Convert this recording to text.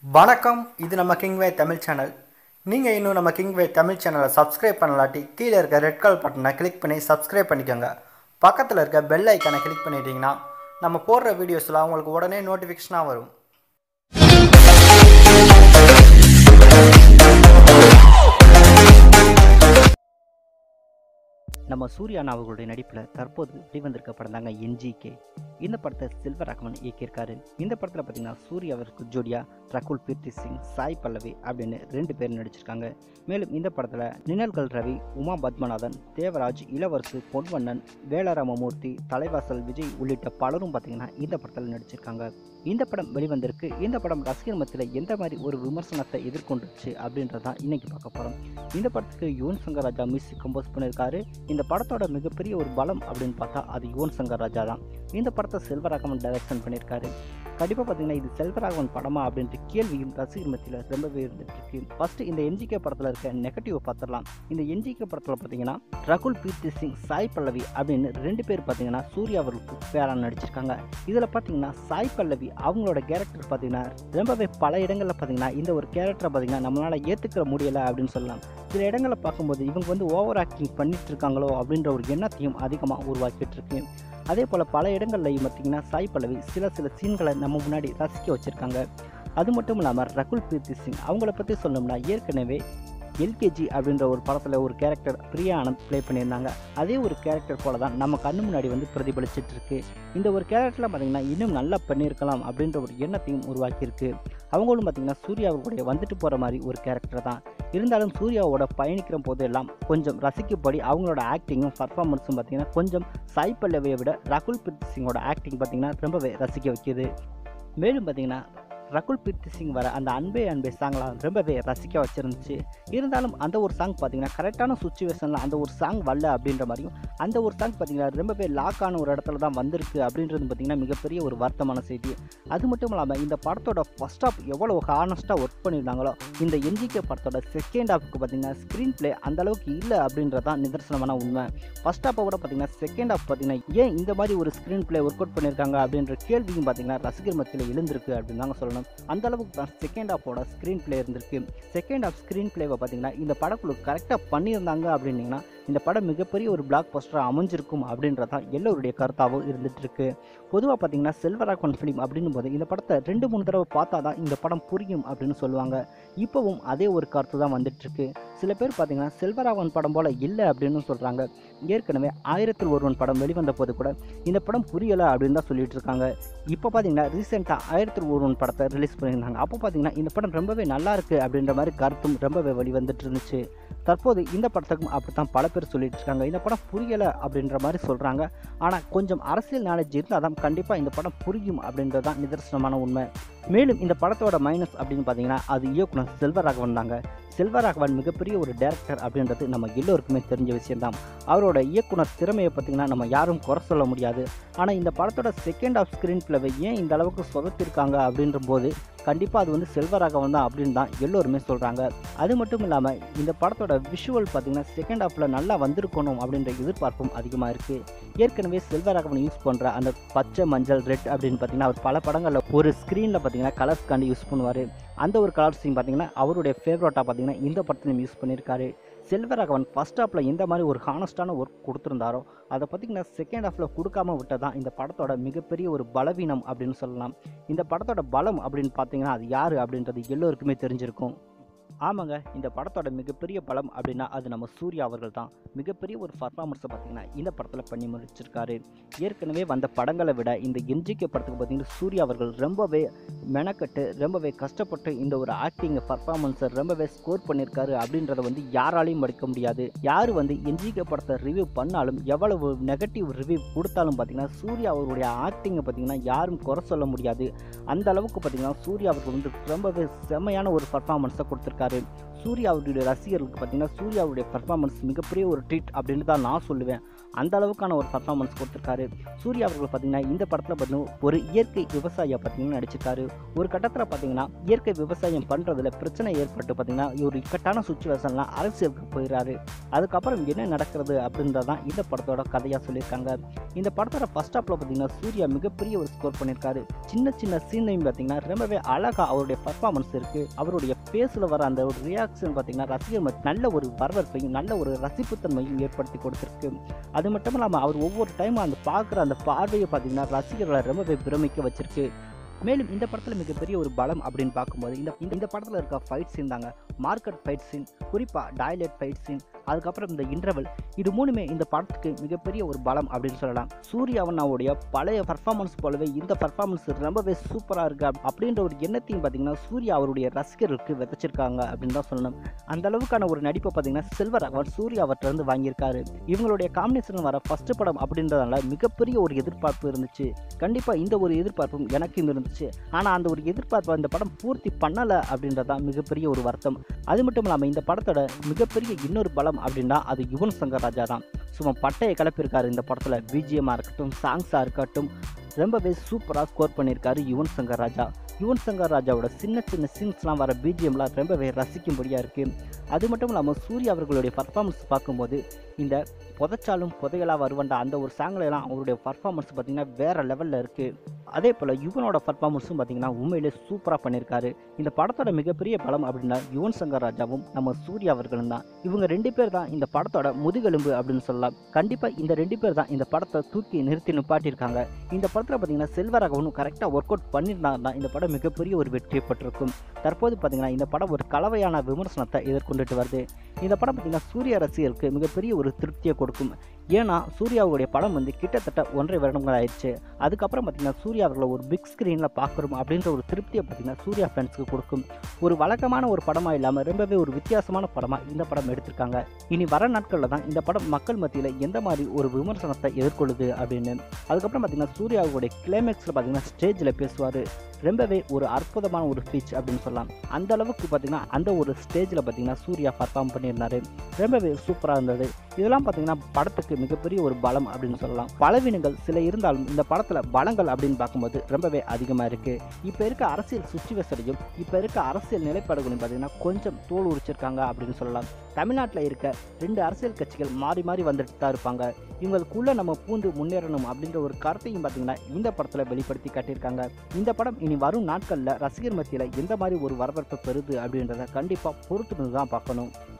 வணக்கம் இது நம்ம கிங்வே தமிழ் சேனல் நீங்கள் இன்னும் நம்ம கிங்வே தமிழ் சேனலை சப்ஸ்கிரைப் பண்ணலாட்டி கீழே இருக்க ரெட் கலர் பட்டனை கிளிக் பண்ணி சப்ஸ்கிரைப் பண்ணிக்கோங்க பக்கத்தில் இருக்க பெல் ஐக்கானை கிளிக் பண்ணிட்டீங்கன்னா நம்ம போடுற வீடியோஸ்லாம் உங்களுக்கு உடனே நோட்டிஃபிகேஷனாக வரும் நம்ம சூர்யானா அவர்களுடைய நடிப்பில் தற்போது வெளிவந்திருக்க படம் தாங்க என்ஜிகே இந்த படத்தை செல்வராகவன் இயக்கியிருக்காரு இந்த படத்தில் பார்த்தீங்கன்னா சூர்யா அவருக்கு ஜோடியா ரகுல் கீர்த்தி சிங் சாய் பல்லவி அப்படின்னு ரெண்டு பேர் நடிச்சிருக்காங்க மேலும் இந்த படத்தில் நிழல்கள் ரவி உமா பத்மநாதன் தேவராஜ் இளவரசு பொன்வண்ணன் வேலராமமூர்த்தி தலைவாசல் விஜய் உள்ளிட்ட பலரும் பார்த்தீங்கன்னா இந்த படத்தில் நடிச்சிருக்காங்க இந்த படம் வெளிவந்திருக்கு இந்த படம் ரசிகர் மத்தியில் எந்த மாதிரி ஒரு விமர்சனத்தை எதிர்கொண்டுச்சு அப்படின்றதான் இன்னைக்கு பார்க்க போகிறோம் இந்த படத்துக்கு யுவன் சங்கர் ராஜா மியூசிக் கம்போஸ் பண்ணியிருக்காரு இந்த படத்தோட மிகப்பெரிய ஒரு பலம் அப்படின்னு பார்த்தா அது யுவன் சங்கர் ராஜா தான் இந்த படத்தை செல்வராகவன் டைரக்ஷன் பண்ணியிருக்காரு கண்டிப்பாக பார்த்தீங்கன்னா இது செல்வராகவன் படமா அப்படின்ற கேள்வியும் ரசிகர் மத்தியில் ரொம்பவே இருந்துட்டு இருக்கு ஃபர்ஸ்ட் இந்த என்ஜிகே படத்தில் இருக்க நெகட்டிவ் பார்த்துடலாம் இந்த என்ஜிகே படத்தில் பார்த்தீங்கன்னா ரகுல் பீர்த்தி சிங் சாய் பல்லவி அப்படின்னு ரெண்டு பேர் பார்த்தீங்கன்னா சூர்யா அவர்களுக்கு பேராக நடிச்சிருக்காங்க இதில் பார்த்தீங்கன்னா சாய் பல்லவி அவங்களோட கேரக்டர் பார்த்தீங்கன்னா ரொம்பவே பல இடங்களில் பார்த்தீங்கன்னா இந்த ஒரு கேரக்டரை பார்த்தீங்கன்னா நம்மளால் ஏற்றுக்கிற முடியலை அப்படின்னு சொல்லலாம் சில இடங்களை பார்க்கும்போது இவங்க வந்து ஓவர் ஆக்டிங் பண்ணிட்டு இருக்காங்களோ அப்படின்ற ஒரு எண்ணத்தையும் அதிகமாக உருவாக்கிட்டு இருக்கு அதே போல் பல இடங்கள்லையும் பார்த்தீங்கன்னா சாய் பல்லவி சில சில சீன்களை நம்ம முன்னாடி ரசிக்க வச்சுருக்காங்க அது மட்டும் இல்லாமல் ரகுல் பிரீத்தி சிங் அவங்கள பற்றி சொல்லணும்னா ஏற்கனவே எல்கேஜி அப்படின்ற ஒரு படத்தில் ஒரு கேரக்டர் பிரியா ஆனந்த் ப்ளே பண்ணியிருந்தாங்க அதே ஒரு கேரக்டர் போல தான் நம்ம கண்ணு முன்னாடி வந்து பிரதிபலிச்சிட்டு இருக்கு இந்த ஒரு கேரக்டரில் பார்த்தீங்கன்னா இன்னும் நல்லா பண்ணியிருக்கலாம் அப்படின்ற ஒரு எண்ணத்தையும் உருவாக்கியிருக்கு அவங்களும் பார்த்தீங்கன்னா சூர்யா அவர்களுடைய வந்துட்டு போகிற மாதிரி ஒரு கேரக்டர் தான் இருந்தாலும் சூர்யாவோட பயணிக்கிற போதெல்லாம் கொஞ்சம் ரசிக்கப்படி அவங்களோட ஆக்டிங்கும் பர்ஃபார்மன்ஸும் பார்த்தீங்கன்னா கொஞ்சம் சாய் பல்லவியை விட ரகுல் பிரீத் சிங்கோட ஆக்டிங் பார்த்தீங்கன்னா ரொம்பவே ரசிக்க வைக்கிது மேலும் பார்த்தீங்கன்னா ரகுல் பிரீத் சிங் வர அந்த அன்பே அன்பே சாங்லாம் ரொம்பவே ரசிக்க வச்சிருந்துச்சு இருந்தாலும் அந்த ஒரு சாங் பார்த்தீங்கன்னா கரெக்டான சுச்சுவேஷனில் அந்த ஒரு சாங் வரல அப்படின்ற மாதிரியும் அந்த ஒரு சாங் பார்த்தீங்கன்னா ரொம்பவே லாக் ஆன ஒரு இடத்துல தான் வந்திருக்கு அப்படின்றது பார்த்தீங்கன்னா மிகப்பெரிய ஒரு வருத்தமான செய்தி அது மட்டும் இல்லாமல் இந்த படத்தோட ஃபர்ஸ்ட் ஆஃப் எவ்வளோ ஹானஸ்ட்டாக ஒர்க் பண்ணியிருந்தாங்களோ இந்த என்ஜிகே படத்தோட செகண்ட் ஹாஃப்க்கு பார்த்தீங்கன்னா ஸ்க்ரீன் பிளே அந்த அளவுக்கு இல்லை அப்படின்றதான் நிதர்சனமான உண்மை ஃபர்ஸ்ட் ஹாஃபை விட பார்த்தீங்கன்னா செகண்ட் ஹாஃப் பார்த்தீங்கன்னா ஏன் இந்த மாதிரி ஒரு ஸ்க்ரீன் பிளே ஒர்க் அவுட் பண்ணியிருக்காங்க அப்படின்ற கேள்வியும் பார்த்தீங்கன்னா ரசிகர் மத்தியில் எழுந்திருக்கு அப்படின்னு தாங்க சொல்லணும் அந்த அளவுக்கு தான் செகண்ட் ஹாஃபோட ஸ்க்ரீன் பிளே இருந்திருக்கு செகண்ட் ஹாஃப் ஸ்க்ரீன் பிளேவை பார்த்தீங்கன்னா இந்த படக்குழு கரெக்டாக பண்ணியிருந்தாங்க அப்படின்னீங்கன்னா இந்த படம் மிகப்பெரிய ஒரு பிளாக் பஸ்டராக அமைஞ்சிருக்கும் அப்படின்றதான் எல்லோருடைய கருத்தாகவும் இருந்துட்டு இருக்கு பொதுவாக பார்த்தீங்கன்னா செல்வராகவன் ஃபிலிம் அப்படின்னும் போது இந்த படத்தை ரெண்டு மூணு தடவை பார்த்தா தான் இந்த படம் புரியும் அப்படின்னு சொல்லுவாங்க இப்போவும் அதே ஒரு கருத்து தான் வந்துட்டு இருக்கு சில பேர் பார்த்தீங்கன்னா செல்வராகவன் படம் போல இல்லை அப்படின்னு சொல்கிறாங்க ஏற்கனவே ஆயிரத்தில் ஒருவன் படம் வெளிவந்த போது கூட இந்த படம் புரியலை அப்படின்னு தான் சொல்லிட்டு இருக்காங்க இப்போ பார்த்தீங்கன்னா ரீசெண்டாக ஆயிரத்தில் ஒருவன் படத்தை ரிலீஸ் பண்ணியிருந்தாங்க அப்போ பார்த்தீங்கன்னா இந்த படம் ரொம்பவே நல்லா இருக்கு அப்படின்ற மாதிரி கருத்தும் ரொம்பவே வெளிவந்துட்டு இருந்துச்சு தற்போது இந்த படத்துக்கும் அப்படித்தான் பல பேர் சொல்லிட்டு இருக்காங்க இந்த படம் புரியலை அப்படின்ற மாதிரி சொல்கிறாங்க ஆனால் கொஞ்சம் அரசியல் நாலேஜ் இருந்தால் தான் கண்டிப்பாக இந்த படம் புரியும் அப்படின்றது தான் நிதர்சனமான உண்மை மேலும் இந்த படத்தோட மைனஸ் அப்படின்னு பார்த்தீங்கன்னா அது இயக்குனர் செல்வராகவன் தாங்க செல்வராகவன் மிகப்பெரிய ஒரு டேரக்டர் அப்படின்றது நம்ம எல்லோருக்குமே தெரிஞ்ச விஷயம்தான் அவரோட இயக்குனர் திறமையை பார்த்தீங்கன்னா நம்ம யாரும் குறை சொல்ல முடியாது ஆனால் இந்த படத்தோட செகண்ட் ஆஃப் ஸ்க்ரீன் பிளவை ஏன் இந்த அளவுக்கு சொதப்பிருக்காங்க அப்படின்ற போது கண்டிப்பாக அது வந்து செல்வராகவன் தான் அப்படின்னு தான் எல்லோருமே சொல்கிறாங்க அது மட்டும் இல்லாமல் இந்த படத்தோட விஷுவல் பார்த்தீங்கன்னா செகண்ட் ஹாஃபில் நல்லா வந்திருக்கணும் அப்படின்ற எதிர்பார்ப்பும் அதிகமாக இருக்குது ஏற்கனவே செல்வராகவன் யூஸ் பண்ணுற அந்த பச்சை மஞ்சள் ரெட் அப்படின்னு பார்த்தீங்கன்னா அவர் பல படங்களில் ஒரு ஸ்க்ரீனில் பார்த்தீங்கன்னா கலர்ஸ் காண்டி யூஸ் பண்ணுவார் அந்த ஒரு கலர்ஸையும் பார்த்தீங்கன்னா அவருடைய ஃபேவரட்டாக பார்த்தீங்கன்னா இந்த படத்துலையும் யூஸ் பண்ணியிருக்காரு செல்வராகவன் ஃபஸ்ட் ஹாஃபில் எந்த மாதிரி ஒரு ஹானஸ்டான ஒர்க் கொடுத்துருந்தாரோ அதை பார்த்தீங்கன்னா செகண்ட் ஹாஃபில் கொடுக்காம விட்டதான் இந்த படத்தோட மிகப்பெரிய ஒரு பலவீனம் அப்படின்னு சொல்லலாம் இந்த படத்தோட பலம் அப்படின்னு பார்த்தீங்கன்னா அது யார் அப்படின்றது எல்லோருக்குமே தெரிஞ்சிருக்கும் ஆமாங்க இந்த படத்தோட மிகப்பெரிய பலம் அப்படின்னா அது நம்ம சூர்யா அவர்கள் தான் மிகப்பெரிய ஒரு பர்ஃபார்மன்ஸை பார்த்தீங்கன்னா இந்த படத்தில் பண்ணி முடிச்சிருக்காரு ஏற்கனவே வந்த படங்களை விட இந்த என்ஜிகே படத்துக்கு பார்த்தீங்கன்னா சூர்யா அவர்கள் ரொம்பவே மெனக்கட்டு ரொம்பவே கஷ்டப்பட்டு இந்த ஒரு ஆக்டிங் பர்ஃபார்மன்ஸை ரொம்பவே ஸ்கோர் பண்ணியிருக்காரு அப்படின்றத வந்து யாராலையும் படிக்க முடியாது யார் வந்து என்ஜிகே படத்தை ரிவ்யூ பண்ணாலும் எவ்வளவு நெகட்டிவ் ரிவ்யூ கொடுத்தாலும் பார்த்தீங்கன்னா சூர்யா அவருடைய ஆக்டிங்கை பார்த்தீங்கன்னா யாரும் குறை சொல்ல முடியாது அந்த அளவுக்கு பார்த்தீங்கன்னா சூர்யா அவர்கள் வந்து ரொம்பவே செம்மையான ஒரு பர்ஃபார்மன்ஸை கொடுத்துருக்காரு சூர்யா அவருடைய ரசிகர்களுக்கு பார்த்தீங்கன்னா சூர்யாவுடைய பர்ஃபார்மன்ஸ் மிகப்பெரிய ஒரு ட்ரீட் அப்படின்னு தான் நான் சொல்லுவேன் அந்த அளவுக்கான ஒரு பர்ஃபார்மன்ஸ் கொடுத்துருக்காரு சூர்யா அவர்கள் பார்த்தீங்கன்னா இந்த படத்தில் பார்த்தீங்கன்னா ஒரு இயற்கை விவசாயியை பார்த்தீங்கன்னா நடிச்சிருக்காரு ஒரு கட்டத்தில் பார்த்தீங்கன்னா இயற்கை விவசாயம் பண்ணுறதுல பிரச்சனை ஏற்பட்டு பார்த்தீங்கன்னா ஒரு இக்கட்டான சுச்சுவேஷன்லாம் அரசியலுக்கு போயிடுறாரு அதுக்கப்புறம் என்ன நடக்கிறது அப்படின்றது தான் இந்த படத்தோட கதையாக சொல்லியிருக்காங்க இந்த படத்தோட ஃபர்ஸ்ட் ஹாப்பில் பார்த்தீங்கன்னா சூர்யா மிகப்பெரிய ஒரு ஸ்கோர் பண்ணியிருக்காரு சின்ன சின்ன சீனையும் பார்த்தீங்கன்னா ரொம்பவே அழகாக அவருடைய பர்ஃபார்மன்ஸ் இருக்குது அவருடைய ஃபேஸில் வர அந்த ஒரு ரியாக்ஷன் பார்த்தீங்கன்னா ரசிகர் மத்திய நல்ல ஒரு வரவேற்பையும் நல்ல ஒரு ரசிப்புத்தன்மையும் ஏற்படுத்தி கொடுத்துருக்கு அது மட்டும் இல்லாமல் அவர் ஒவ்வொரு டைமும் அந்த பார்க்குற அந்த பார்வையை பார்த்தீங்கன்னா ரசிகர்களை ரொம்பவே பிரமிக்க வச்சிருக்கு மேலும் இந்த படத்தில் மிகப்பெரிய ஒரு பலம் அப்படின்னு பார்க்கும்போது இந்த இந்த- இந்த படத்தில் இருக்க ஃபைட் சீன் தாங்க மார்க்கெட் ஃபைட் சீன் குறிப்பாக டாய்லெட் ஃபைட் சீன் அதுக்கப்புறம் இந்த இன்டர்வல் இது மூணுமே இந்த படத்துக்கு மிகப்பெரிய ஒரு பலம் அப்படின்னு சொல்லலாம் சூர்யாவனாவுடைய பழைய பர்ஃபார்மன்ஸ் போலவே இந்த பர்ஃபார்மன்ஸ் ரொம்பவே சூப்பராக இருக்கு அப்~ அப்படின்ற ஒரு எண்ணத்தையும் பார்த்தீங்கன்னா சூர்யா அவருடைய ரசிகர்களுக்கு விதைச்சிருக்காங்க அப்படின்னு தான் சொல்லணும் அந்த அளவுக்கான ஒரு நடிப்பை பார்த்தீங்கன்னா செல்வராகவன் சூர்யா அவர்கிட்ட இருந்து வாங்கியிருக்காரு இவங்களுடைய காம்பினேஷன் வர ஃபர்ஸ்ட் படம் அப்படின்றதுனால மிகப்பெரிய ஒரு எதிர்பார்ப்பு இருந்துச்சு கண்டிப்பாக இந்த ஒரு எதிர்பார்ப்பும் எனக்கும் இருந்துச்சு ஆனால் அந்த ஒரு எதிர்பார்ப்பை இந்த படம் பூர்த்தி பண்ணலை அப்படின்றதான் மிகப்பெரிய ஒரு வருத்தம் அது மட்டும் இல்லாமல் இந்த படத்தோட மிகப்பெரிய இன்னொரு பலம் அப்படின்னா அது யுவன் சங்கர் ராஜா தான் சும்மா பட்டையை கிளப்பியிருக்காரு இந்த படத்தில் பிஜிஎம்மாக இருக்கட்டும் சாங்ஸாக இருக்கட்டும் ரொம்பவே சூப்பராக ஸ்கோர் பண்ணியிருக்காரு யுவன் சங்கர் ராஜா யுவன் சங்கர் ராஜாவோட சின்ன சின்ன சீன்ஸ்லாம் வர பிஜிஎம்லாம் ரொம்பவே ரசிக்கும்படியாக இருக்குது அது மட்டும் இல்லாமல் சூர்யா அவர்களுடைய பர்ஃபார்மன்ஸ் பார்க்கும்போது இந்த புதைச்சாலும் புதையலாக வருவண்டா அந்த ஒரு சாங்கில் எல்லாம் அவருடைய பர்ஃபார்மன்ஸ் பார்த்தீங்கன்னா வேறு லெவலில் இருக்குது அதே போல் யுவனோட பர்ஃபார்மன்ஸும் பார்த்தீங்கன்னா உண்மையிலே சூப்பராக பண்ணியிருக்காரு இந்த படத்தோட மிகப்பெரிய பலம் அப்படின்னா யுவன் சங்கர் ராஜாவும் நம்ம சூர்யா அவர்களும் தான் இவங்க ரெண்டு பேர் தான் இந்த படத்தோட முதுகெலும்பு அப்படின்னு சொல்லலாம் கண்டிப்பாக இந்த ரெண்டு பேர் தான் இந்த படத்தை தூக்கி நிறுத்தி நிப்பாட்டியிருக்காங்க இந்த படத்தில் பார்த்தீங்கன்னா செல்வராகவனும் கரெக்டாக ஒர்க் அவுட் பண்ணியிருந்தாங்கன்னா இந்த படம் மிகப்பெரிய ஒரு வெற்றியை பெற்றிருக்கும் தற்போது பார்த்தீங்கன்னா இந்த படம் ஒரு கலவையான விமர்சனத்தை எதிர்கொண்டுட்டு வருது இந்த படம் பார்த்தீங்கன்னா சூர்யா ரசிகருக்கு மிகப்பெரிய ஒரு திருப்தியை கொடுக்கும் ஏன்னா சூர்யாவுடைய படம் வந்து கிட்டத்தட்ட ஒன்றரை வருடங்கள் ஆயிடுச்சு அதுக்கப்புறம் பார்த்தீங்கன்னா சூர்யா அவர்களை ஒரு பிக் ஸ்க்ரீனில் பார்க்குறோம் அப்படின்ற ஒரு திருப்தியை பார்த்தீங்கன்னா சூர்யா ஃபேன்ஸ்க்கு கொடுக்கும் ஒரு வழக்கமான ஒரு படமாக இல்லாமல் ரொம்பவே ஒரு வித்தியாசமான படமாக இந்த படம் எடுத்திருக்காங்க இனி வர நாட்களில் தான் இந்த படம் மக்கள் மத்தியில் எந்த மாதிரி ஒரு விமர்சனத்தை எதிர்கொள்ளுது அப்படின்னு அதுக்கப்புறம் பார்த்தீங்கன்னா சூர்யாவுடைய கிளைமேக்ஸில் பார்த்தீங்கன்னா ஸ்டேஜில் பேசுவார் ரொம்பவே ஒரு அற்புதமான ஒரு ஸ்பீச் அப்படின்னு சொல்லலாம் அந்த அளவுக்கு பார்த்தீங்கன்னா அந்த ஒரு ஸ்டேஜில் பார்த்தீங்கன்னா சூர்யா பர்ஃபார்ம் பண்ணியிருந்தாரு ரொம்பவே சூப்பராக இருந்தது இதெல்லாம் பார்த்தீங்கன்னா படத்துக்கு மிகப்பெரிய ஒரு பலம் அப்படின்னு சொல்லலாம் பலவீனங்கள் சில இருந்தாலும் இந்த படத்தில் பலங்கள் அப்படின்னு பார்க்கும்போது ரொம்பவே அதிகமாக இருக்குது இப்போ இருக்க அரசியல் சுச்சுவேஷனையும் இப்போ இருக்க அரசியல் நிலைப்பாடுகளையும் பார்த்தீங்கன்னா கொஞ்சம் தோல் உரிச்சிருக்காங்க அப்படின்னு சொல்லலாம் தமிழ்நாட்டில் இருக்க ரெண்டு அரசியல் கட்சிகள் மாறி மாறி வந்துட்டு தான் இருப்பாங்க இவங்களுக்குள்ளே நம்ம பூந்து முன்னேறணும் அப்படின்ற ஒரு கருத்தையும் பார்த்தீங்கன்னா இந்த படத்தில் வெளிப்படுத்தி காட்டியிருக்காங்க இந்த படம் இனி வரும் நாட்களில் ரசிகர் மத்தியில் எந்த மாதிரி ஒரு வரவேற்பை பெறுது அப்படின்றத கண்டிப்பாக பொறுத்து தான் பார்க்கணும்